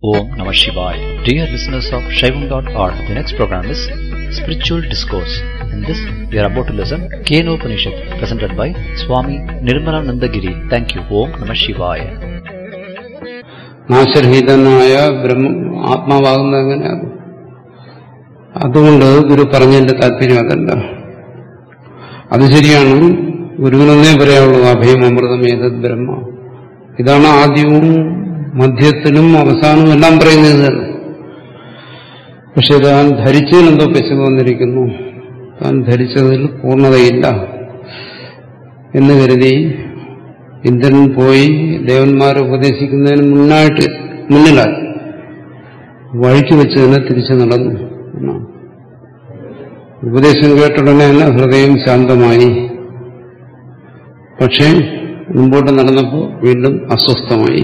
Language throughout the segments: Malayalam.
Om Namah Shivaya. Dear listeners of Shaivam.org, the next program is Spiritual Discourse. In this, we are about to listen Keno Upanishad, presented by Swami Nirmalanandagiri. Thank you. Om Namah Shivaya. നാശരഹിതനായ ബ്രഹ്മ ആത്മാവാകുന്നത് എങ്ങനെയാണ് അതുകൊണ്ട് ഗുരു പറഞ്ഞതിന്റെ താല്പര്യം അതല്ല അത് ശരിയാണ് ഗുരുവിനൊന്നേ പറയാവുള്ളൂ അഭയം അമൃതം ഏതത് ബ്രഹ്മ ഇതാണ് ആദ്യവും മധ്യത്തിലും അവസാനവും എല്ലാം പറയുന്നത് ഇത് തന്നെ പക്ഷെ താൻ ധരിച്ചതിനെന്തോ പെശക് വന്നിരിക്കുന്നു താൻ ധരിച്ചതിൽ പൂർണ്ണതയില്ല എന്ന് കരുതി ഇന്ദ്രൻ പോയി ദേവന്മാരെ ഉപദേശിക്കുന്നതിന് മുന്നായിട്ട് മുന്നിലായി വഴിക്ക് വെച്ച് തന്നെ തിരിച്ചു നടന്നു എന്നാണ് ഉപദേശം കേട്ടുടനെ തന്നെ ഹൃദയം ശാന്തമായി പക്ഷേ മുമ്പോട്ട് നടന്നപ്പോൾ വീണ്ടും അസ്വസ്ഥമായി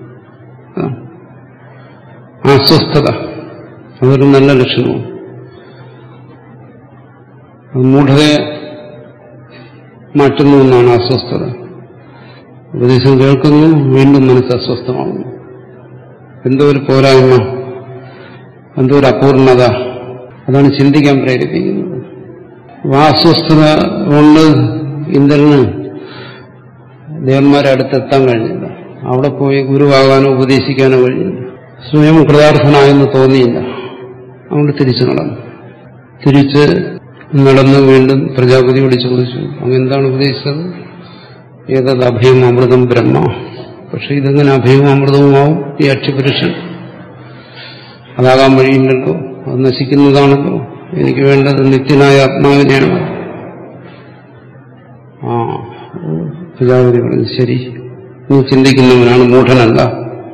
ആ അസ്വസ്ഥത അതൊരു നല്ല ലക്ഷണമാണ് അത് മൂഢതയെ മാറ്റുന്നു എന്നാണ് അസ്വസ്ഥത ഉപദേശം കേൾക്കുന്നു വീണ്ടും മനസ്സ് അസ്വസ്ഥമാകുന്നു എന്തോ ഒരു പോരായ്മ എന്തോ ഒരു അപൂർണത അതാണ് ചിന്തിക്കാൻ പ്രേരിപ്പിക്കുന്നത് ആ അസ്വസ്ഥത കൊണ്ട് ഇന്ദ്രന് ദേവന്മാരെ അടുത്തെത്താൻ കഴിഞ്ഞില്ല അവിടെ പോയി ഗുരുവാകാനോ ഉപദേശിക്കാനോ കഴിഞ്ഞില്ല സ്വയം കൃതാർത്ഥനായെന്ന് തോന്നിയില്ല അതുകൊണ്ട് തിരിച്ചു നടന്നു തിരിച്ച് നടന്ന് വീണ്ടും പ്രജാപതിയോട് ചോദിച്ചു അങ്ങെന്താണ് ഉപദേശിച്ചത് ഏതത് അഭയം അമൃതം ബ്രഹ്മ പക്ഷെ ഇതെങ്ങനെ അഭയവും അമൃതവുമാവും ഈ അക്ഷിപുരുഷൻ അതാകാൻ വഴിയില്ലല്ലോ അത് നശിക്കുന്നതാണല്ലോ എനിക്ക് വേണ്ടത് നിത്യനായ ആത്മാവിനെയാണ് ആ പ്രജാപതി പറഞ്ഞു ശരി നീ ചിന്തിക്കുന്നവനാണ് മൂഢനല്ല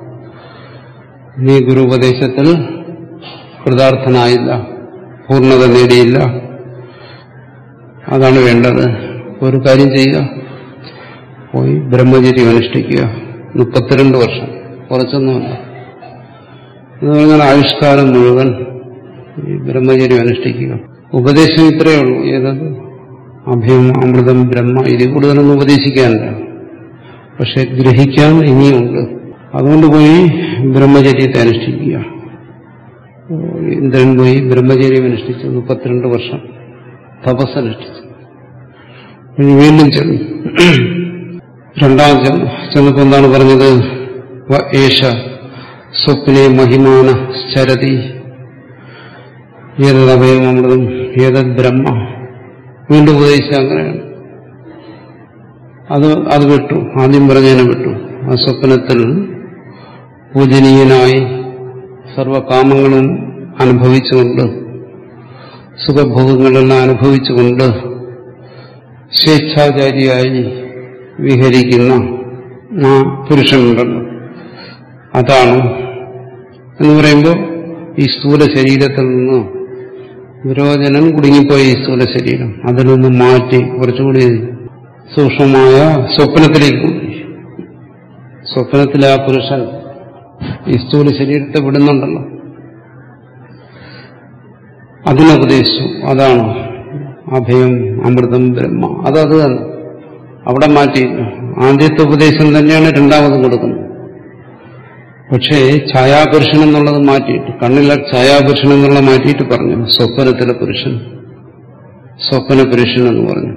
നീ ഗുരുപദേശത്തിൽ കൃതാർത്ഥനായില്ല പൂർണ്ണത നേടിയില്ല അതാണ് വേണ്ടത് ഒരു കാര്യം ചെയ്യുക പോയി ബ്രഹ്മചര്യം അനുഷ്ഠിക്കുക മുപ്പത്തിരണ്ട് വർഷം കുറച്ചൊന്നുമല്ല എന്ന് പറഞ്ഞാൽ ആവിഷ്കാരം മുഴുവൻ ഈ ബ്രഹ്മചര്യം അനുഷ്ഠിക്കുക ഉപദേശം ഇത്രയേ ഉള്ളൂ ഏതത് അഭയം അമൃതം ബ്രഹ്മ ഇതിൽ കൂടുതലൊന്നും ഉപദേശിക്കാനില്ല പക്ഷെ ഗ്രഹിക്കാൻ ഇനിയുണ്ട് അതുകൊണ്ട് പോയി ബ്രഹ്മചര്യത്തെ അനുഷ്ഠിക്കുക ഇന്ദ്രൻ പോയി ബ്രഹ്മചര്യം അനുഷ്ഠിച്ചു മുപ്പത്തിരണ്ട് വർഷം തപസ് അനുഷ്ഠിച്ചു ഇനി വീണ്ടും ചെന്നു രണ്ടാം ചെന്നപ്പോ എന്താണ് പറഞ്ഞത് ഏഷ സ്വപ്നെ മഹിമാന ചരതി ഏതത് അഭയം അമൃതം ഏതത് ബ്രഹ്മ വീണ്ടും ഉപദേശിച്ച അങ്ങനെയാണ് അത് അത് വിട്ടു ആദ്യം പറഞ്ഞതിനെ വിട്ടു ആ സ്വപ്നത്തിൽ പൂജനീയനായി സർവകാമങ്ങളും അനുഭവിച്ചുകൊണ്ട് സുഖഭോഗങ്ങളെല്ലാം അനുഭവിച്ചുകൊണ്ട് സ്വേച്ഛാചാരിയായി വിഹരിക്കുന്ന ആ പുരുഷനുണ്ടല്ലോ അതാണ് എന്ന് പറയുമ്പോൾ ഈ സ്ഥൂല ശരീരത്തിൽ നിന്ന് വിരോചനൻ കുടുങ്ങിപ്പോയ ഈ സ്ഥൂല ശരീരം അതിൽ നിന്ന് മാറ്റി കുറച്ചുകൂടി സൂക്ഷ്മമായ സ്വപ്നത്തിലേക്ക് കൊണ്ടുപോയി സ്വപ്നത്തിലെ ആ പുരുഷൻ ഈ സ്ഥൂല ശരീരത്തെ വിടുന്നുണ്ടല്ലോ അതിനുപദേശിച്ചു അതാണ് അഭയം അമൃതം ബ്രഹ്മ അതത് തന്നെ അവിടെ മാറ്റിയില്ല ആദ്യത്തെ ഉപദേശം തന്നെയാണ് രണ്ടാമതും കൊടുക്കുന്നത് പക്ഷേ ഛായാപുരുഷൻ എന്നുള്ളത് മാറ്റിയിട്ട് കണ്ണിലെ ഛായാപുരുഷൻ എന്നുള്ളത് മാറ്റിയിട്ട് പറഞ്ഞു സ്വപ്നത്തിലെ പുരുഷൻ സ്വപ്ന പുരുഷൻ എന്ന് പറഞ്ഞു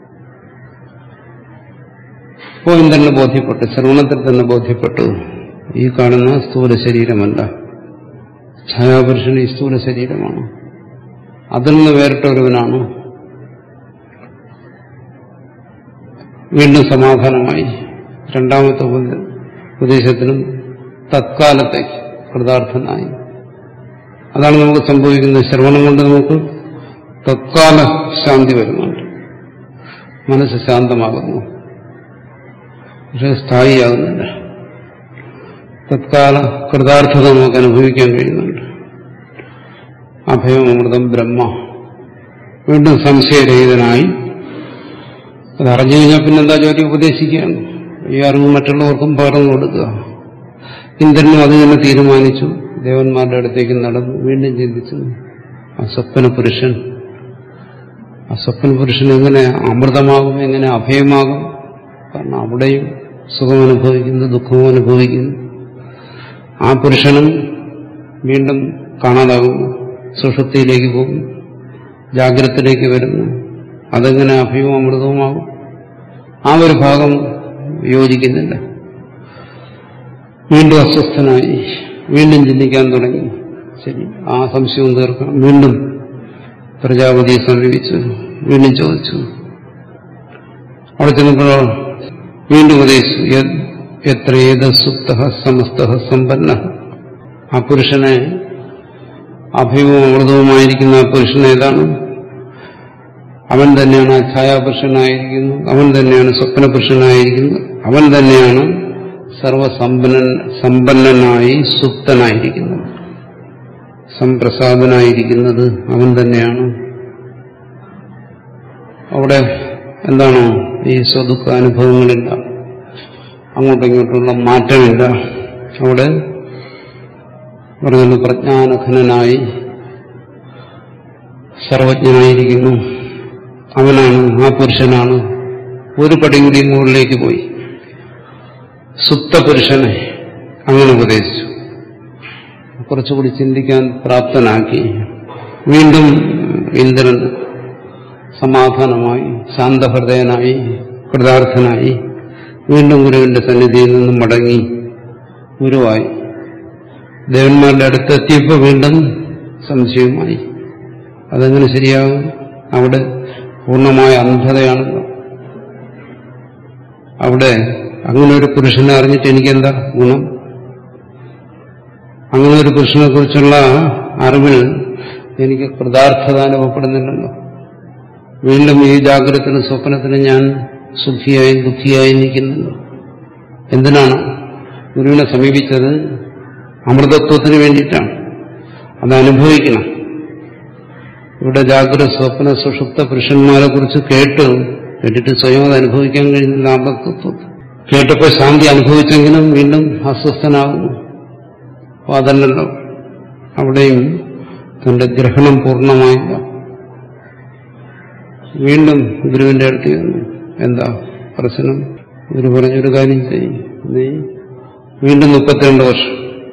അപ്പോൾ തന്നെ ബോധ്യപ്പെട്ടു ശ്രവണത്തിൽ തന്നെ ബോധ്യപ്പെട്ടു ഈ കാണുന്ന സ്ഥൂല ശരീരമല്ല ഛായാപുരുഷൻ ഈ സ്ഥൂല ശരീരമാണ് അതിൽ നിന്ന് വേറിട്ട ഒരുവനാണ് വീണ്ടും സമാധാനമായി രണ്ടാമത്തെ ഉപദേശത്തിനും തത്കാലത്തേക്ക് കൃതാർത്ഥനായി അതാണ് നമുക്ക് സംഭവിക്കുന്നത് ശ്രവണം കൊണ്ട് നമുക്ക് തത്കാല ശാന്തി വരുന്നുണ്ട് മനസ്സ് ശാന്തമാകുന്നു പക്ഷെ സ്ഥായിയാകുന്നില്ല തത്കാല കൃതാർത്ഥത നമുക്ക് അനുഭവിക്കാൻ കഴിയുന്നുണ്ട് അഭയം അമൃതം ബ്രഹ്മ വീണ്ടും സംശയരഹിതനായി അത് അറിഞ്ഞു കഴിഞ്ഞാൽ പിന്നെന്താ ജോലി ഉപദേശിക്കുകയാണ് ഈ അറിവ് മറ്റുള്ളവർക്കും പകർന്നു കൊടുക്കുക ഇന്ദ്രനും അത് തന്നെ തീരുമാനിച്ചു ദേവന്മാരുടെ അടുത്തേക്ക് നടന്നു വീണ്ടും ചിന്തിച്ചു ആ സ്വപ്ന പുരുഷൻ ആ സ്വപ്ന പുരുഷൻ എങ്ങനെ അമൃതമാകും എങ്ങനെ അഭയമാകും കാരണം അവിടെയും സുഖം അനുഭവിക്കുന്നു ദുഃഖവും അനുഭവിക്കുന്നു ആ പുരുഷനും വീണ്ടും കാണാതാകുന്നു സുഷുപ്തിയിലേക്ക് പോകുന്നു ജാഗ്രതത്തിലേക്ക് വരുന്നു അതെങ്ങനെ അഭയവും അമൃതവുമാകും ആ ഒരു ഭാഗം യോജിക്കുന്നില്ല വീണ്ടും അസ്വസ്ഥനായി വീണ്ടും ചിന്തിക്കാൻ തുടങ്ങി ശരി ആ സംശയവും തീർക്കാം വീണ്ടും പ്രജാപതിയെ സമീപിച്ചു വീണ്ടും ചോദിച്ചു അവിടെ ചെന്നപ്പോഴോ വീണ്ടും ഉപദേശിച്ചു യത് എത്ര ഏത് സുപ്ത സമസ്ത സമ്പന്ന ആ പുരുഷനെ അഭയവും അമൃതവുമായിരിക്കുന്ന ആ പുരുഷൻ ഏതാണ് അവൻ തന്നെയാണ് ആ ഛായാപുരുഷനായിരിക്കുന്നത് അവൻ തന്നെയാണ് സ്വപ്നപുരുഷനായിരിക്കുന്നത് അവൻ തന്നെയാണ് സർവസമ്പന്നൻ സമ്പന്നനായി സുപ്തനായിരിക്കുന്നത് സംപ്രസാദനായിരിക്കുന്നത് അവൻ തന്നെയാണ് അവിടെ എന്താണോ ഈ സ്വദുഃഖ അനുഭവങ്ങളില്ല അങ്ങോട്ടും ഇങ്ങോട്ടുള്ള മാറ്റമില്ല അവിടെ പറയുന്നത് പ്രജ്ഞാനഘനനായി സർവജ്ഞനായിരിക്കുന്നു അവനാണ് ആ പുരുഷനാണ് ഒരു പടി കൂടി മുകളിലേക്ക് പോയി സുപ്തപുരുഷനെ അങ്ങനെ ഉപദേശിച്ചു കുറച്ചുകൂടി ചിന്തിക്കാൻ പ്രാപ്തനാക്കി വീണ്ടും ഇന്ദ്രൻ സമാധാനമായി ശാന്തഹൃദയനായി കൃതാർത്ഥനായി വീണ്ടും ഗുരുവിന്റെ സന്നിധിയിൽ നിന്നും മടങ്ങി ഗുരുവായി ദേവന്മാരുടെ അടുത്തെത്തിയപ്പോൾ വീണ്ടും സംശയവുമായി അതെങ്ങനെ ശരിയാകും അവിടെ പൂർണ്ണമായ അന്ധതയാണല്ലോ അവിടെ അങ്ങനെ ഒരു പുരുഷനെ അറിഞ്ഞിട്ട് എനിക്കെന്താ ഗുണം അങ്ങനെ ഒരു പുരുഷനെ കുറിച്ചുള്ള അറിവിൽ എനിക്ക് കൃതാർത്ഥത അനുഭവപ്പെടുന്നില്ലല്ലോ വീണ്ടും ഈ ജാഗ്രതത്തിനും സ്വപ്നത്തിനും ഞാൻ സുഖിയായി ദുഃഖിയായി നിൽക്കുന്നുണ്ടോ എന്തിനാണ് ഗുരുവിനെ സമീപിച്ചത് അമൃതത്വത്തിന് വേണ്ടിയിട്ടാണ് അത് അനുഭവിക്കണം ഇവിടെ ജാഗ്രത സ്വപ്ന സുഷുപ്ത പുരുഷന്മാരെ കുറിച്ച് കേട്ട് കേട്ടിട്ട് സ്വയം അത് അനുഭവിക്കാൻ കഴിയുന്നില്ല അമൃതത്വം കേട്ടപ്പോൾ ശാന്തി അനുഭവിച്ചെങ്കിലും വീണ്ടും അസ്വസ്ഥനാകുന്നു അപ്പൊ അതല്ലല്ലോ അവിടെയും തന്റെ ഗ്രഹണം പൂർണ്ണമായില്ല വീണ്ടും ഗുരുവിന്റെ അടുത്ത് വന്നു എന്താ പ്രശ്നം ഗുരു പറഞ്ഞൊരു കാര്യം ചെയ്യും നീ വീണ്ടും മുപ്പത്തിരണ്ട് വർഷം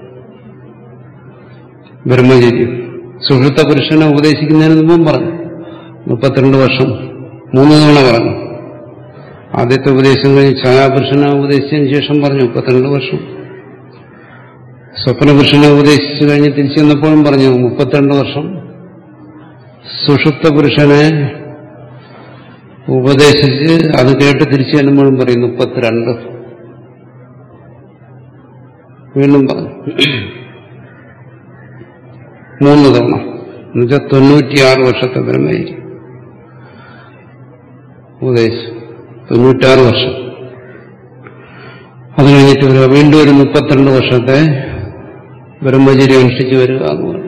ബ്രഹ്മചര്യം സുഹൃത്ത പുരുഷനെ ഉപദേശിക്കുന്നതിന് മുമ്പും പറഞ്ഞു മുപ്പത്തിരണ്ട് വർഷം മൂന്ന് തവണ പറഞ്ഞു ആദ്യത്തെ ഉപദേശം കഴിഞ്ഞ് ഛായാപുരുഷനെ ഉപദേശിച്ചതിന് ശേഷം പറഞ്ഞു മുപ്പത്തിരണ്ട് വർഷം സ്വപ്നപുരുഷനെ ഉപദേശിച്ചു കഴിഞ്ഞ് തിരിച്ചു വന്നപ്പോഴും പറഞ്ഞു മുപ്പത്തിരണ്ട് വർഷം സുഷുപ്ത പുരുഷനെ ഉപദേശിച്ച് അത് കേട്ട് തിരിച്ചു ചെല്ലുമ്പോഴും പറയും മുപ്പത്തിരണ്ട് വീണ്ടും പറഞ്ഞു മൂന്ന് തവണ എന്നുവെച്ചാൽ തൊണ്ണൂറ്റിയാറ് വർഷത്തെ ബ്രഹ്മചര്യം ഉപദേശിച്ചു തൊണ്ണൂറ്റാറ് വർഷം അത് കഴിഞ്ഞിട്ട് വരിക വീണ്ടും ഒരു മുപ്പത്തിരണ്ട് വർഷത്തെ ബ്രഹ്മചര്യം അനുഷ്ഠിച്ചു വരിക എന്ന് പറഞ്ഞു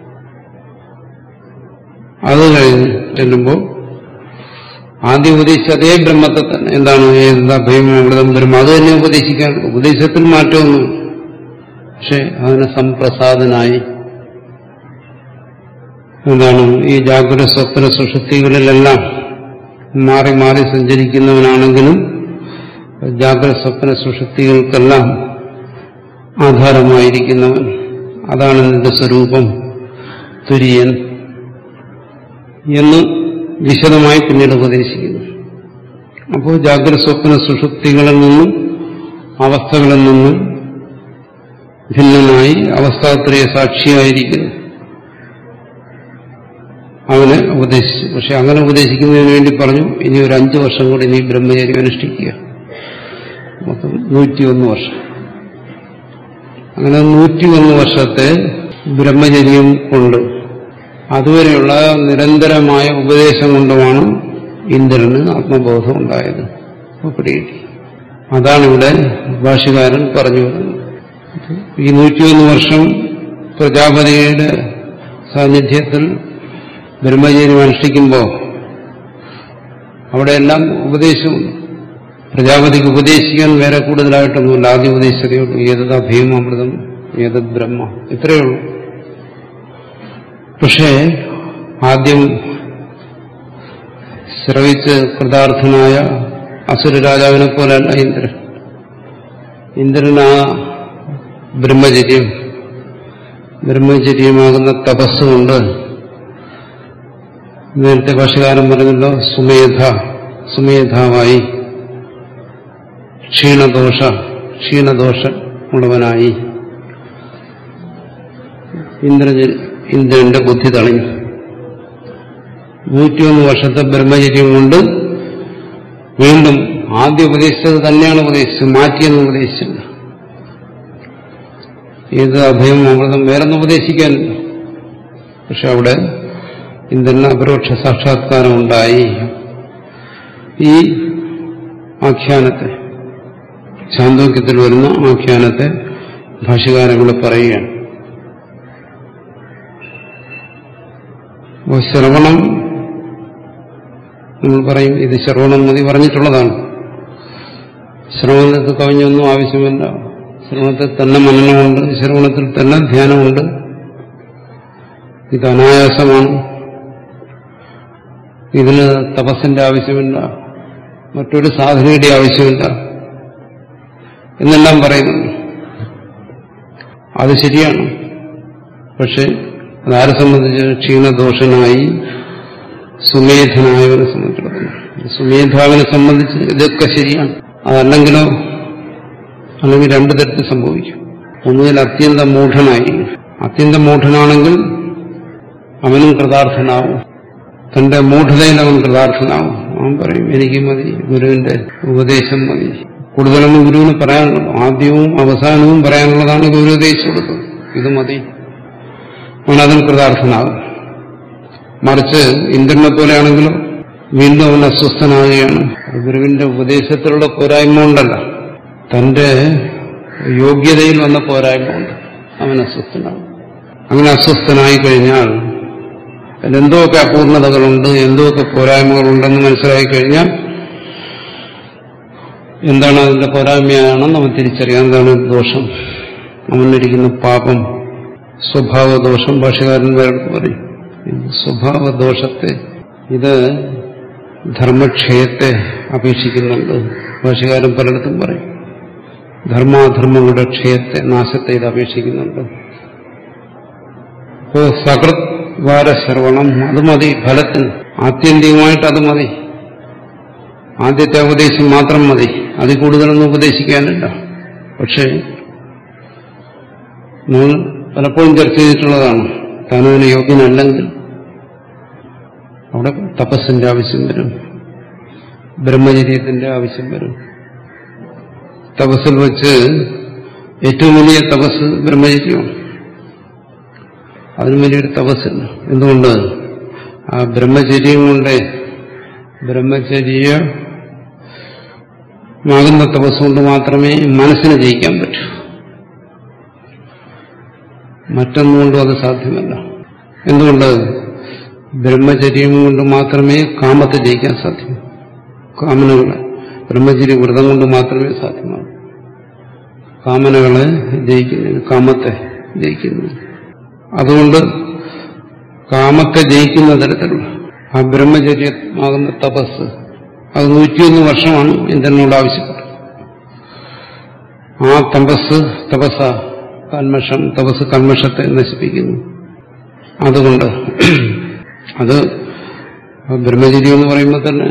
അത് കഴിഞ്ഞ് ചെല്ലുമ്പോൾ ആദ്യം ഉപദേശിച്ച അതേ ബ്രഹ്മത്തെ തന്നെ എന്താണ് എന്താ ഭയമൃതം ബ്രഹ്മം അത് തന്നെ ഉപദേശിക്കാൻ ഉപദേശത്തിൽ മാറ്റമൊന്നും പക്ഷെ അതിന് സംപ്രസാദനായി എന്താണ് ഈ ജാഗ്രത സ്വപ്ന സുഷുപ്തികളിലെല്ലാം മാറി മാറി സഞ്ചരിക്കുന്നവനാണെങ്കിലും ജാഗ്രത സ്വപ്ന സുഷുപ്തികൾക്കെല്ലാം ആധാരമായിരിക്കുന്നവൻ അതാണ് നിന്റെ സ്വരൂപം തുര്യൻ എന്ന് വിശദമായി പിന്നീട് ഉപദേശിക്കുന്നു അപ്പോൾ ജാഗ്രത സ്വപ്ന സുഷുപ്തികളിൽ നിന്നും അവസ്ഥകളിൽ നിന്നും ഭിന്നമായി അവസ്ഥാത്രയ സാക്ഷിയായിരിക്കുന്നു അവനെ ഉപദേശിച്ചു പക്ഷെ അങ്ങനെ ഉപദേശിക്കുന്നതിന് വേണ്ടി പറഞ്ഞു ഇനി ഒരു അഞ്ചു വർഷം കൂടി നീ ബ്രഹ്മചര്യം അനുഷ്ഠിക്കുക മൊത്തം നൂറ്റിയൊന്ന് വർഷം അങ്ങനെ നൂറ്റിയൊന്ന് വർഷത്തെ ബ്രഹ്മചര്യം കൊണ്ട് അതുവരെയുള്ള നിരന്തരമായ ഉപദേശം കൊണ്ടുമാണ് ഇന്ദ്രന് ആത്മബോധം ഉണ്ടായത് പിടികിട്ടി അതാണിവിടെ ഭാഷകാരൻ പറഞ്ഞു വരുന്നത് ഈ നൂറ്റിയൊന്ന് വർഷം പ്രജാപതിയുടെ സാന്നിധ്യത്തിൽ ബ്രഹ്മചര്യം അനുഷ്ഠിക്കുമ്പോൾ അവിടെയെല്ലാം ഉപദേശമുണ്ട് പ്രജാപതിക്ക് ഉപദേശിക്കാൻ വേറെ കൂടുതലായിട്ടൊന്നുമില്ല ആദ്യം ഉപദേശിച്ചതേ ഉള്ളൂ ഏതത് ഭീമാമൃതം ഏതത് ബ്രഹ്മ ഇത്രയേ ഉള്ളൂ പക്ഷേ ആദ്യം ശ്രവിച്ച് കൃതാർത്ഥനായ അസുര രാജാവിനെ പോലെയല്ല ഇന്ദ്രൻ ഇന്ദ്രൻ ആ ബ്രഹ്മചര്യം ബ്രഹ്മചര്യമാകുന്ന തപസ്സുകൊണ്ട് നേരത്തെ ഭാഷകാരൻ പറഞ്ഞല്ലോ സുമേധ സുമേധാവായി ക്ഷീണദോഷ ക്ഷീണദോഷ ഉള്ളവനായി ഇന്ദ്ര ഇന്ദ്രന്റെ ബുദ്ധി തളഞ്ഞു നൂറ്റിയൊന്ന് വർഷത്തെ ബ്രഹ്മചര്യം കൊണ്ട് വീണ്ടും ആദ്യം ഉപദേശിച്ചത് തന്നെയാണ് ഉപദേശിച്ചത് മാറ്റിയെന്ന് ഉപദേശിച്ചില്ല ഏത് അഭയം അമൃതം വേറൊന്നും ഉപദേശിക്കാനില്ല പക്ഷെ അവിടെ ഇന്ദ്രന് അപരോക്ഷ സാക്ഷാത്കാരം ഉണ്ടായി ഈ ആഖ്യാനത്തെ ചാന്തോക്യത്തിൽ വരുന്ന ആഖ്യാനത്തെ ഭാഷകാരങ്ങൾ പറയുകയാണ് അപ്പോൾ ശ്രവണം നമ്മൾ പറയും ഇത് ശ്രവണം മതി പറഞ്ഞിട്ടുള്ളതാണ് ശ്രവണത്തിൽ കവിഞ്ഞൊന്നും ആവശ്യമില്ല ശ്രവണത്തിൽ തന്നെ മനനമുണ്ട് ശ്രവണത്തിൽ തന്നെ ധ്യാനമുണ്ട് ഇത് അനായാസമാണ് ഇതിന് തപസ്സിന്റെ ആവശ്യമില്ല മറ്റൊരു സാധനയുടെ ആവശ്യമില്ല എന്നെല്ലാം പറയുന്നുണ്ട് അത് ശരിയാണ് പക്ഷെ അതാരെ സംബന്ധിച്ച് ക്ഷീണദോഷനായി സുമേധനായവനെ സംബന്ധിച്ചിടത്തോളം സുമേധാവിനെ സംബന്ധിച്ച് ഇതൊക്കെ ശരിയാണ് അതല്ലെങ്കിലോ അല്ലെങ്കിൽ രണ്ടു തരത്തിൽ സംഭവിക്കും ഒന്നുകിൽ അത്യന്തം മൂഢനായി അത്യന്തം മൂഢനാണെങ്കിൽ അവനും കൃതാർത്ഥനാവും തന്റെ മൂഢതയിൽ അവൻ കൃതാർത്ഥനാവും അവൻ പറയും എനിക്ക് മതി ഗുരുവിന്റെ ഉപദേശം മതി കൂടുതലൊന്നും ഗുരുവിന് പറയാനുള്ളൂ ആദ്യവും അവസാനവും പറയാനുള്ളതാണ് ഗുരു ഉപദേശിച്ചു കൊടുത്തത് ഇത് മതി അവൻ അതിൽ കൃതാർത്ഥനാകും മറിച്ച് ഇന്ദ്രനെ പോലെയാണെങ്കിലും വീണ്ടും അവൻ അസ്വസ്ഥനാകുകയാണ് ഗുരുവിന്റെ ഉപദേശത്തിലുള്ള പോരായ്മ കൊണ്ടല്ല തന്റെ യോഗ്യതയിൽ വന്ന പോരായ്മ കൊണ്ട് അവൻ അസ്വസ്ഥനാകും അങ്ങനെ അസ്വസ്ഥനായി കഴിഞ്ഞാൽ അതിലെന്തോക്കെ അപൂർണതകളുണ്ട് എന്തൊക്കെ പോരായ്മകളുണ്ടെന്ന് മനസ്സിലാക്കി കഴിഞ്ഞാൽ എന്താണ് അതിന്റെ പോരായ്മയാണെന്ന് അവൻ തിരിച്ചറിയാം എന്താണ് ദോഷം അവനിരിക്കുന്ന പാപം സ്വഭാവദോഷം ഭാഷകാരൻ വേറെ പറയും സ്വഭാവദോഷത്തെ ഇത് ധർമ്മക്ഷയത്തെ അപേക്ഷിക്കുന്നുണ്ട് ഭാഷകാരൻ പലയിടത്തും പറയും ധർമാധർമ്മങ്ങളുടെ ക്ഷയത്തെ നാശത്തെ ഇത് അപേക്ഷിക്കുന്നുണ്ട് അപ്പോ സകൃത് വാരശ്രവണം അത് മതി ഫലത്തിന് ആത്യന്തികമായിട്ട് അത് മതി ആദ്യത്തെ ഉപദേശം മാത്രം മതി അതിൽ കൂടുതലൊന്നും ഉപദേശിക്കാനില്ല പക്ഷേ നമ്മൾ പലപ്പോഴും ചർച്ച ചെയ്തിട്ടുള്ളതാണ് താനതിന് യോഗ്യനല്ലെങ്കിൽ അവിടെ തപസ്സിന്റെ ആവശ്യം വരും ബ്രഹ്മചര്യത്തിന്റെ ആവശ്യം വരും തപസ്സിൽ വെച്ച് ഏറ്റവും വലിയ തപസ് ബ്രഹ്മചര്യമാണ് അതിനും വലിയൊരു തപസ്സില്ല എന്തുകൊണ്ട് ആ ബ്രഹ്മചര്യം കൊണ്ട് ബ്രഹ്മചര്യമാകുന്ന തപസ് കൊണ്ട് മാത്രമേ മനസ്സിനെ ജയിക്കാൻ പറ്റൂ മറ്റൊന്നുകൊണ്ടും അത് സാധ്യമല്ല എന്തുകൊണ്ട് ബ്രഹ്മചര്യം കൊണ്ട് മാത്രമേ കാമത്തെ ജയിക്കാൻ സാധ്യൂ കാമനകളെ ബ്രഹ്മചര്യ വ്രതം കൊണ്ട് മാത്രമേ സാധ്യമാകൂ കാമനകളെ ജയിക്കുന്നതിന് കാമത്തെ ജയിക്കുന്നതിന് അതുകൊണ്ട് കാമത്തെ ജയിക്കുന്ന തരത്തിലുള്ള ആ ബ്രഹ്മചര്യമാകുന്ന തപസ് അത് നൂറ്റിയൊന്ന് വർഷമാണ് ഇന്ദ്രനോട് ആവശ്യപ്പെട്ടത് ആ തപസ് തപസ കന്മഷം തപസ് കന്മഷത്തെ നശിപ്പിക്കുന്നു അതുകൊണ്ട് അത് ബ്രഹ്മചര്യം എന്ന് പറയുമ്പോൾ തന്നെ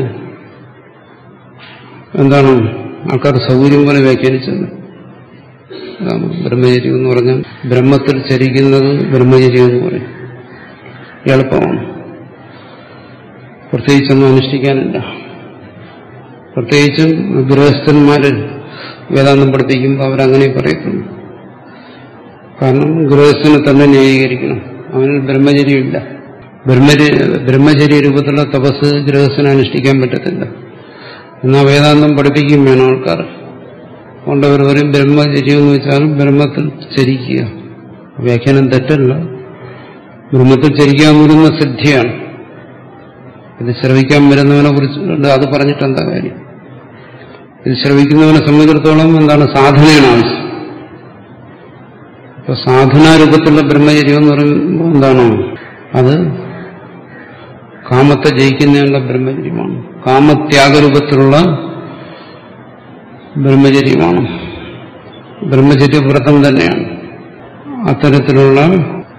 എന്താണ് ആൾക്കാർ സൗകര്യം പോലെ വ്യാഖ്യാനിച്ചത് അതാണ് ബ്രഹ്മചര്യം എന്ന് പറഞ്ഞാൽ ബ്രഹ്മത്തിൽ ചരിക്കുന്നത് ബ്രഹ്മചര്യം എന്ന് പറയും എളുപ്പമാണ് പ്രത്യേകിച്ചൊന്നും അനുഷ്ഠിക്കാനില്ല പ്രത്യേകിച്ചും ഗൃഹസ്ഥന്മാര് വേദാന്തം പഠിപ്പിക്കുമ്പോൾ അവരങ്ങനെ പറയത്തുള്ളൂ കാരണം ഗൃഹസ്ഥനെ തന്നെ ന്യായീകരിക്കണം അവന് ബ്രഹ്മചര്യമില്ല ബ്രഹ്മചര്യ ബ്രഹ്മചര്യ രൂപത്തിലുള്ള തപസ് ഗൃഹസ്ഥനെ അനുഷ്ഠിക്കാൻ പറ്റത്തില്ല എന്നാൽ വേദാന്തം പഠിപ്പിക്കും വേണം ആൾക്കാർ അതുകൊണ്ട് അവർ പറയും ബ്രഹ്മചര്യം എന്ന് വെച്ചാൽ ബ്രഹ്മത്തിൽ ചരിക്കുക വ്യാഖ്യാനം തെറ്റല്ല ബ്രഹ്മത്തിൽ ചരിക്കാൻ വരുന്ന സിദ്ധിയാണ് ഇത് ശ്രവിക്കാൻ വരുന്നവനെ കുറിച്ച് അത് പറഞ്ഞിട്ട് എന്താ കാര്യം ഇത് ശ്രവിക്കുന്നവനെ സംബന്ധിച്ചിടത്തോളം എന്താണ് സാധനയാണ് ആവശ്യം ഇപ്പൊ സാധനാരൂപത്തിലുള്ള ബ്രഹ്മചര്യം എന്ന് പറയുമ്പോൾ എന്താണ് അത് കാമത്തെ ജയിക്കുന്നതിനുള്ള ബ്രഹ്മചര്യമാണ് കാമത്യാഗരൂപത്തിലുള്ള ബ്രഹ്മചര്യമാണ് ബ്രഹ്മചര്യവ്രതം തന്നെയാണ് അത്തരത്തിലുള്ള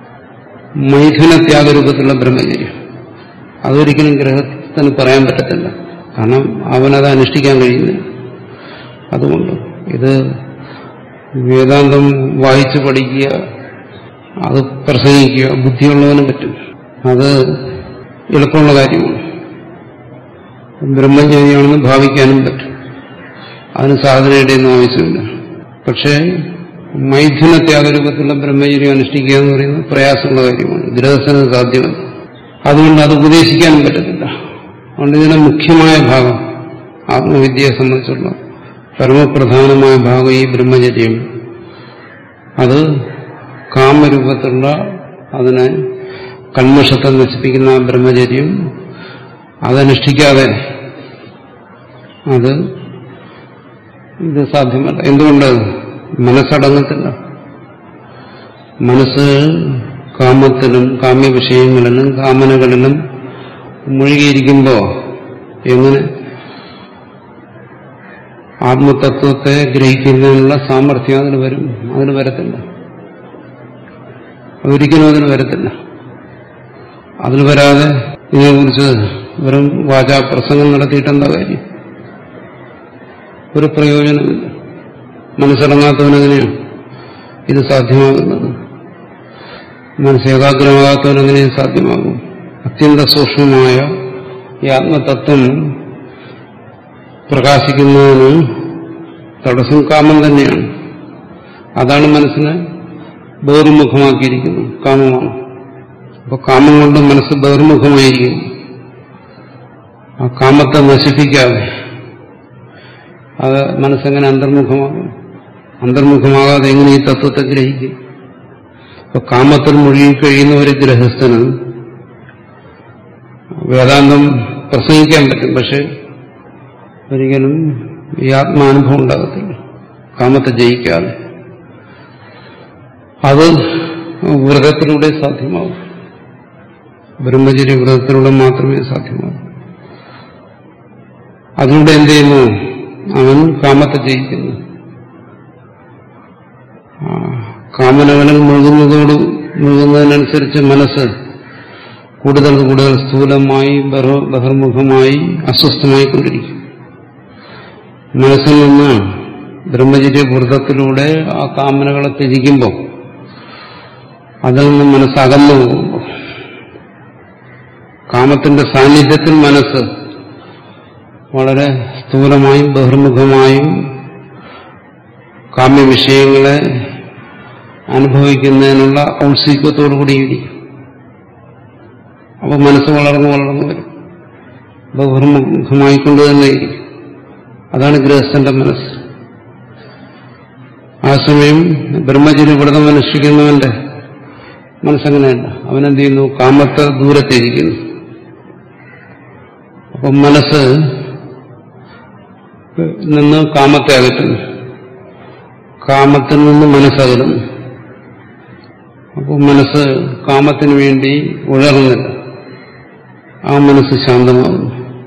മൈഥുനത്യാഗ രൂപത്തിലുള്ള ബ്രഹ്മചര്യം അതൊരിക്കലും ഗ്രഹത്തിന് പറയാൻ പറ്റത്തില്ല കാരണം അവനത് അനുഷ്ഠിക്കാൻ കഴിയുന്നില്ല അതുകൊണ്ട് ഇത് വേദാന്തം വായിച്ചു പഠിക്കുക അത് പ്രസംഗിക്കുക ബുദ്ധിയുള്ളവനും പറ്റും അത് എളുപ്പമുള്ള കാര്യമാണ് ബ്രഹ്മചര്യമാണെന്ന് ഭാവിക്കാനും പറ്റും അതിന് സാധനയുടെ ഒന്നും ആവശ്യമില്ല പക്ഷേ മൈഥുന ത്യാഗരൂപത്തിലുള്ള ബ്രഹ്മചര്യം അനുഷ്ഠിക്കുക എന്ന് പറയുന്നത് പ്രയാസമുള്ള കാര്യമാണ് ഗൃഹസ്ഥന് സാധ്യമല്ല അതുകൊണ്ട് അത് ഉപദേശിക്കാനും പറ്റത്തില്ല അതുകൊണ്ട് ഇതിന്റെ മുഖ്യമായ ഭാഗം ആത്മവിദ്യയെ സംബന്ധിച്ചുള്ള പരമപ്രധാനമായ ഭാഗം ഈ ബ്രഹ്മചര്യം അത് കാമരൂപത്തിലുള്ള അതിനെ കന്മഷത്തെ നശിപ്പിക്കുന്ന ആ ബ്രഹ്മചര്യം അതനുഷ്ഠിക്കാതെ അത് ഇത് സാധ്യമല്ല എന്തുകൊണ്ട് മനസ്സടങ്ങത്തില്ല മനസ്സ് കാമത്തിലും കാമ്യ വിഷയങ്ങളിലും കാമനകളിലും മുഴുകിയിരിക്കുമ്പോൾ എങ്ങനെ ആത്മതത്വത്തെ ഗ്രഹിക്കുന്നതിനുള്ള സാമർഥ്യം അതിന് വരും അതിന് വരത്തില്ല ഒരിക്കലും അതിന് വരത്തില്ല അതിന് വരാതെ ഇതിനെക്കുറിച്ച് വെറും വാചാപ്രസംഗം നടത്തിയിട്ടെന്താ കാര്യം ഒരു പ്രയോജനമില്ല മനസ്സിറങ്ങാത്തവനെങ്ങനെയാണ് ഇത് സാധ്യമാകുന്നത് മനസ്സേകാഗ്രമാകാത്തവനെങ്ങനെ ഇത് സാധ്യമാകും അത്യന്ത സൂക്ഷ്മമായ ഈ ആത്മതത്വം പ്രകാശിക്കുന്നതിന് തടസ്സം കാമം തന്നെയാണ് അതാണ് മനസ്സിനെ ബഹിർമുഖമാക്കിയിരിക്കുന്നത് കാമമാണ് അപ്പൊ കാമം കൊണ്ട് മനസ്സ് ബഹിർമുഖമായിരിക്കുന്നു ആ കാമത്തെ നശിപ്പിക്കാതെ അത് മനസ്സെങ്ങനെ അന്തർമുഖമാകും അന്തർമുഖമാകാതെ എങ്ങനെ ഈ തത്വത്തെ ഗ്രഹിക്കും അപ്പൊ കാമത്തിൽ മുഴുകിക്കഴിയുന്ന ഒരു ഗൃഹസ്ഥന് വേദാന്തം പ്രസംഗിക്കാൻ പറ്റും പക്ഷെ ഒരിക്കലും ഈ ആത്മാനുഭവം ഉണ്ടാകത്തില്ല കാമത്തെ ജയിക്കാതെ അത് വ്രതത്തിലൂടെ സാധ്യമാവും ബ്രഹ്മചര്യ വ്രതത്തിലൂടെ മാത്രമേ സാധ്യമാവൂ അതിലൂടെ എന്ത് ചെയ്യുന്നു അവൻ കാമത്തെ ജയിക്കുന്നു കാമനകളിൽ മുഴുകുന്നതോട് മുഴുകുന്നതിനനുസരിച്ച് മനസ്സ് കൂടുതൽ കൂടുതൽ സ്ഥൂലമായി ബഹിർമുഖമായി അസ്വസ്ഥമായിക്കൊണ്ടിരിക്കും മനസ്സിൽ നിന്ന് ബ്രഹ്മചര്യ വ്രതത്തിലൂടെ ആ കാമനകളെ ത്യജിക്കുമ്പോൾ അതിൽ നിന്ന് മനസ്സ് അകന്നു പോകുമ്പോൾ കാമത്തിന്റെ സാന്നിധ്യത്തിൽ മനസ്സ് വളരെ സ്ഥൂലമായും ബഹിർമുഖമായും കാമ്യ വിഷയങ്ങളെ അനുഭവിക്കുന്നതിനുള്ള ഔത്സുക്യത്തോടു കൂടിയിരിക്കും അപ്പോൾ മനസ്സ് വളർന്നു വളർന്നു വരും ബഹിർമുഖമായിക്കൊണ്ട് തന്നെ ഇരിക്കും അതാണ് ഗൃഹസ്ഥന്റെ മനസ്സ് ആ സമയം ബ്രഹ്മചര്യ വ്രതം അനുഷ്ഠിക്കുന്നവന്റെ മനസ്സങ്ങനെയല്ല അവനെന്ത് ചെയ്യുന്നു കാമത്തെ ദൂരത്തിരിക്കുന്നു അപ്പം മനസ്സ് നിന്ന് കാമത്തെ അകറ്റുന്നു കാമത്തിൽ നിന്ന് മനസ്സകലുന്നു അപ്പോൾ മനസ്സ് കാമത്തിന് വേണ്ടി ഉഴറുന്നില്ല ആ മനസ്സ് ശാന്തമാകുന്നു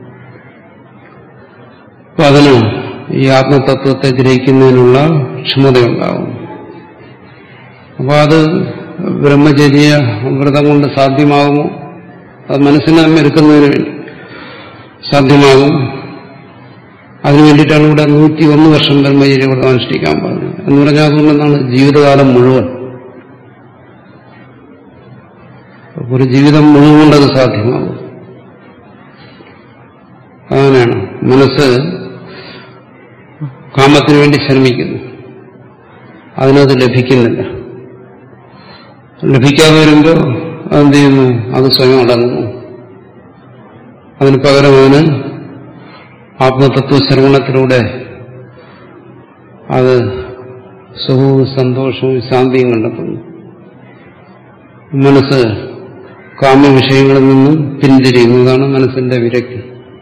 അപ്പൊ അതിന് ഈ ആത്മതത്വത്തെ ഗ്രഹിക്കുന്നതിനുള്ള ക്ഷമതയുണ്ടാകും അപ്പൊ അത് ബ്രഹ്മചര്യ വ്രതം കൊണ്ട് സാധ്യമാകുമോ അത് മനസ്സിനെ മെരുക്കുന്നതിന് വേണ്ടി സാധ്യമാകും അതിനു വേണ്ടിയിട്ടാണ് ഇവിടെ നൂറ്റി ഒന്ന് വർഷം ബ്രഹ്മചര്യ വ്രതം അനുഷ്ഠിക്കാൻ പറഞ്ഞത് എന്ന് പറഞ്ഞാൽ അതുകൊണ്ടെന്നാണ് ജീവിതകാലം മുഴുവൻ ഒരു ജീവിതം മുഴുവൻ കൊണ്ടത് സാധ്യമാകും അങ്ങനെയാണ് മനസ്സ് കാമത്തിനു വേണ്ടി ശ്രമിക്കുന്നു അതിനത് ലഭിക്കുന്നില്ല ലഭിക്കാതെ വരുമ്പോൾ അതെന്ത് ചെയ്യുന്നു അത് സ്വയം അടങ്ങുന്നു അതിന് പകരം അവന് ആത്മതത്വ ശ്രവണത്തിലൂടെ അത് സുഖവും സന്തോഷവും ശാന്തിയും കണ്ടെത്തുന്നു മനസ്സ് കാമ്യ വിഷയങ്ങളിൽ നിന്നും പിന്തിരിയുന്നതാണ് മനസ്സിന്റെ വിരക്തി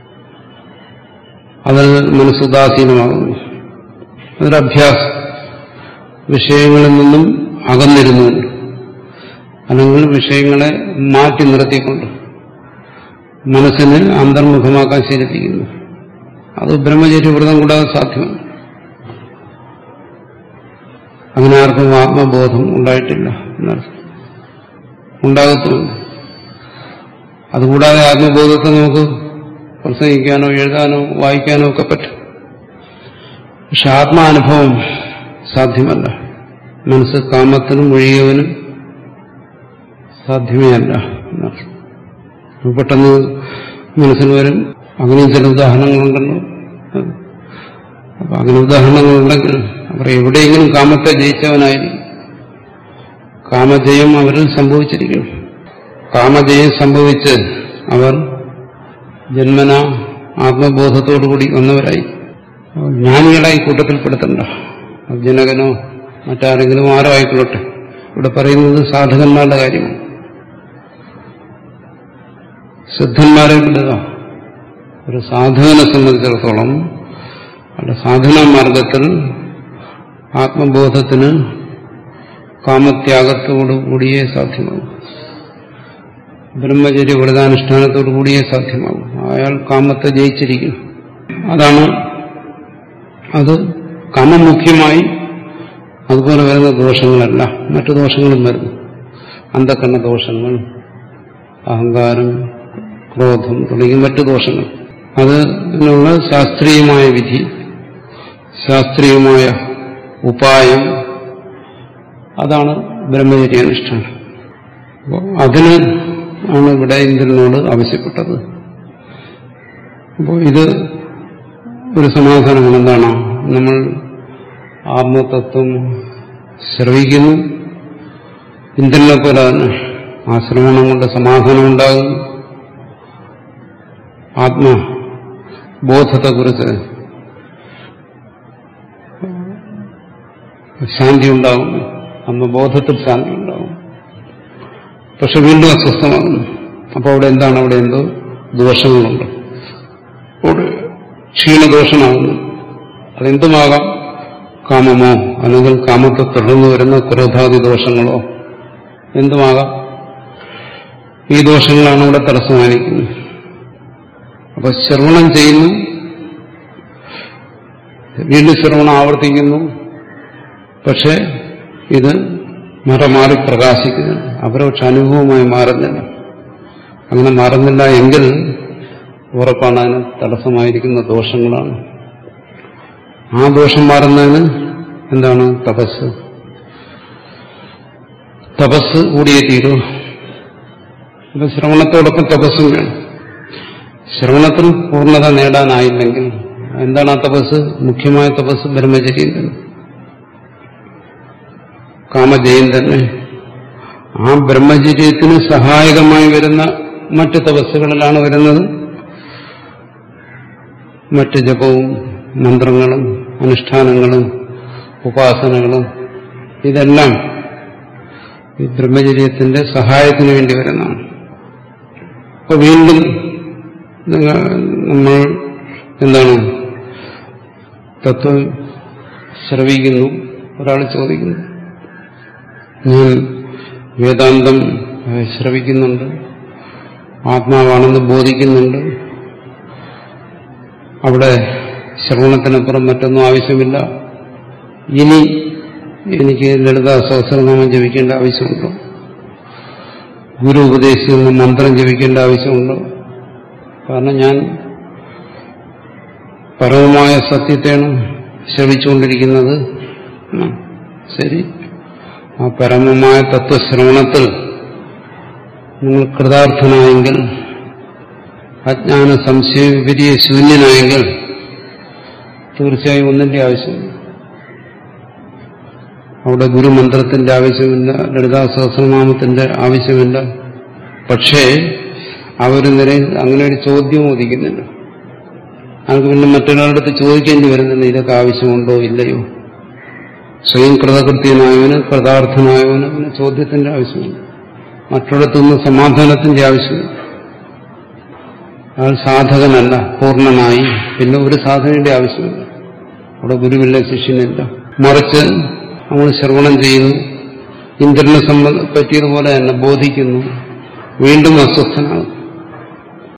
അതിൽ മനസ്സുദാസീനമാകുന്നു അതൊരഭ്യാസം വിഷയങ്ങളിൽ നിന്നും അകന്നിരുന്നുകൊണ്ട് അല്ലെങ്കിൽ വിഷയങ്ങളെ മാറ്റി നിർത്തിക്കൊണ്ട് മനസ്സിനെ അന്തർമുഖമാക്കാൻ ശീലിപ്പിക്കുന്നു അത് ബ്രഹ്മചര്യ വ്രതം കൂടാതെ സാധ്യമല്ല അങ്ങനെ ആർക്കും ആത്മബോധം ഉണ്ടായിട്ടില്ല എന്നർത്ഥം ഉണ്ടാകത്തുള്ളൂ അതുകൂടാതെ ആത്മബോധത്തെ നമുക്ക് പ്രസംഗിക്കാനോ എഴുതാനോ വായിക്കാനോ ഒക്കെ പറ്റും പക്ഷെ ആത്മാനുഭവം സാധ്യമല്ല മനസ്സ് കാമത്തിനും ഒഴിയവനും സാധ്യമേ അല്ല എന്നർത്ഥം അപ്പൊ പെട്ടെന്ന് മനസ്സിൽ വരും അങ്ങനെയും ചില ഉദാഹരണങ്ങളുണ്ടല്ലോ അപ്പൊ അങ്ങനെ ഉദാഹരണങ്ങളുണ്ടെങ്കിൽ അവർ എവിടെയെങ്കിലും കാമത്തെ ജയിച്ചവനായിരിക്കും കാമജയം അവരിൽ സംഭവിച്ചിരിക്കും കാമജയം സംഭവിച്ച് അവർ ജന്മന ആത്മബോധത്തോടുകൂടി വന്നവരായി ജ്ഞാനികളെ ഈ കൂട്ടത്തിൽപ്പെടുത്തണ്ട ജനകനോ മറ്റാരെങ്കിലും ആരോ ആയിക്കൊള്ളട്ടെ ഇവിടെ പറയുന്നത് സാധകന്മാരുടെ കാര്യമാണ് സിദ്ധന്മാരെ വിടുക ഒരു സാധകനെ സംബന്ധിച്ചിടത്തോളം അവിടെ സാധനാ മാർഗത്തിൽ ആത്മബോധത്തിന് കാമത്യാഗത്തോടു കൂടിയേ സാധ്യമാകും ബ്രഹ്മചര്യ വ്രതാനുഷ്ഠാനത്തോടു കൂടിയേ സാധ്യമാകും അയാൾ കാമത്തെ ജയിച്ചിരിക്കും അതാണ് അത് കാമം മുഖ്യമായി അതുപോലെ വരുന്ന ദോഷങ്ങളല്ല മറ്റു ദോഷങ്ങളും വരുന്നു അന്ധക്കണ്ണ ദോഷങ്ങൾ അഹങ്കാരം ക്രോധം തുടങ്ങിയ മറ്റു ദോഷങ്ങൾ അതിനുള്ള ശാസ്ത്രീയമായ വിധി ശാസ്ത്രീയമായ ഉപായം അതാണ് ബ്രഹ്മചര്യാനുഷ്ഠാനം അപ്പോൾ അതിന് ആണ് ഇവിടെ ഇന്ദ്രനോട് ആവശ്യപ്പെട്ടത് അപ്പോൾ ഇത് ഒരു സമാധാനമാണ് എന്താണ് നമ്മൾ ആത്മതത്വം ശ്രവിക്കുന്നു ഇന്ദ്രനെ പോലെ തന്നെ ആ ശ്രവണം കൊണ്ട് സമാധാനം ഉണ്ടാകുന്നു ആത്മബോധത്തെക്കുറിച്ച് ശാന്തി ഉണ്ടാകും ആത്മബോധത്തിൽ ശാന്തി ഉണ്ടാകും പക്ഷെ വീണ്ടും അസ്വസ്ഥമാകുന്നു അപ്പോൾ അവിടെ എന്താണ് അവിടെ എന്തോ ദോഷങ്ങളുണ്ട് അവിടെ ക്ഷീണദോഷമാകുന്നു അതെന്തുമാകാം കാമമോ അല്ലെങ്കിൽ കാമത്തെ തുടർന്നു വരുന്ന ക്രോധാദി ദോഷങ്ങളോ എന്തുമാകാം ഈ ദോഷങ്ങളാണ് ഇവിടെ തടസ്സമായിരിക്കുന്നത് അപ്പൊ ശ്രവണം ചെയ്യുന്നു വീണ്ടും ശ്രവണം ആവർത്തിക്കുന്നു പക്ഷെ ഇത് മറമാറി പ്രകാശിക്കുന്നു അപരോക്ഷ അനുഭവമായി മാറുന്നില്ല അങ്ങനെ മാറുന്നില്ല എങ്കിൽ ഉറപ്പാണ് അതിന് തടസ്സമായിരിക്കുന്ന ദോഷങ്ങളാണ് ആ ദോഷം മാറുന്നതിന് എന്താണ് തപസ് തപസ് കൂടിയേ തീരൂ അപ്പൊ ശ്രവണത്തോടൊപ്പം തപസ്സും വേണം ശ്രവണത്തിൽ പൂർണ്ണത നേടാനായില്ലെങ്കിൽ എന്താണ് ആ തപസ് മുഖ്യമായ തപസ് ബ്രഹ്മചര്യം തന്നെ കാമജയം തന്നെ ആ ബ്രഹ്മചര്യത്തിന് സഹായകമായി വരുന്ന മറ്റ് തപസ്സുകളിലാണ് വരുന്നത് മറ്റ് ജപവും മന്ത്രങ്ങളും അനുഷ്ഠാനങ്ങളും ഉപാസനകളും ഇതെല്ലാം ഈ ബ്രഹ്മചര്യത്തിന്റെ സഹായത്തിന് വേണ്ടി വരുന്നതാണ് അപ്പൊ വീണ്ടും നമ്മൾ എന്താണ് തത്വം ശ്രവിക്കുന്നു ഒരാൾ ചോദിക്കുന്നു ഞാൻ വേദാന്തം ശ്രവിക്കുന്നുണ്ട് ആത്മാവാണെന്ന് ബോധിക്കുന്നുണ്ട് അവിടെ ശ്രവണത്തിനപ്പുറം മറ്റൊന്നും ആവശ്യമില്ല ഇനി എനിക്ക് ലളിത സഹസ്രനാമം ജപിക്കേണ്ട ആവശ്യമുണ്ടോ ഗുരു ഉപദേശിക്കുന്ന മന്ത്രം ജപിക്കേണ്ട ആവശ്യമുണ്ടോ കാരണം ഞാൻ പരമമായ സത്യത്തെയാണ് ശ്രവിച്ചുകൊണ്ടിരിക്കുന്നത് ശരി ആ പരമമായ തത്വശ്രവണത്തിൽ നിങ്ങൾ കൃതാർത്ഥനായെങ്കിൽ അജ്ഞാന സംശയ വിപരീയ ശൂന്യനായെങ്കിൽ തീർച്ചയായും ഒന്നിന്റെ ആവശ്യമില്ല അവിടെ ഗുരുമന്ത്രത്തിന്റെ ആവശ്യമില്ല ലളിതാ സഹസ്രനാമത്തിന്റെ ആവശ്യമില്ല പക്ഷേ ആ ഒരു നിലയിൽ അങ്ങനെ ഒരു ചോദ്യവും ഉദിക്കുന്നില്ല നമുക്ക് പിന്നെ മറ്റൊരാളുടെ അടുത്ത് ചോദിക്കേണ്ടി വരുന്നില്ല ഇതൊക്കെ ആവശ്യമുണ്ടോ ഇല്ലയോ സ്വയം കൃതകൃത്യനായവന് കൃതാർത്ഥനായവന് പിന്നെ ചോദ്യത്തിന്റെ ആവശ്യമില്ല മറ്റൊരിടത്തുനിന്ന് സമാധാനത്തിന്റെ ആവശ്യമില്ല അയാൾ സാധകനല്ല പൂർണ്ണനായി പിന്നെ ഒരു സാധനയുടെ ആവശ്യമില്ല അവിടെ ഗുരുവില്ല ശിഷ്യനില്ല മറിച്ച് നമ്മൾ ശ്രവണം ചെയ്യുന്നു ഇന്ദ്രനെ സംബന്ധ പറ്റിയതുപോലെ തന്നെ ബോധിക്കുന്നു വീണ്ടും അസ്വസ്ഥനാകും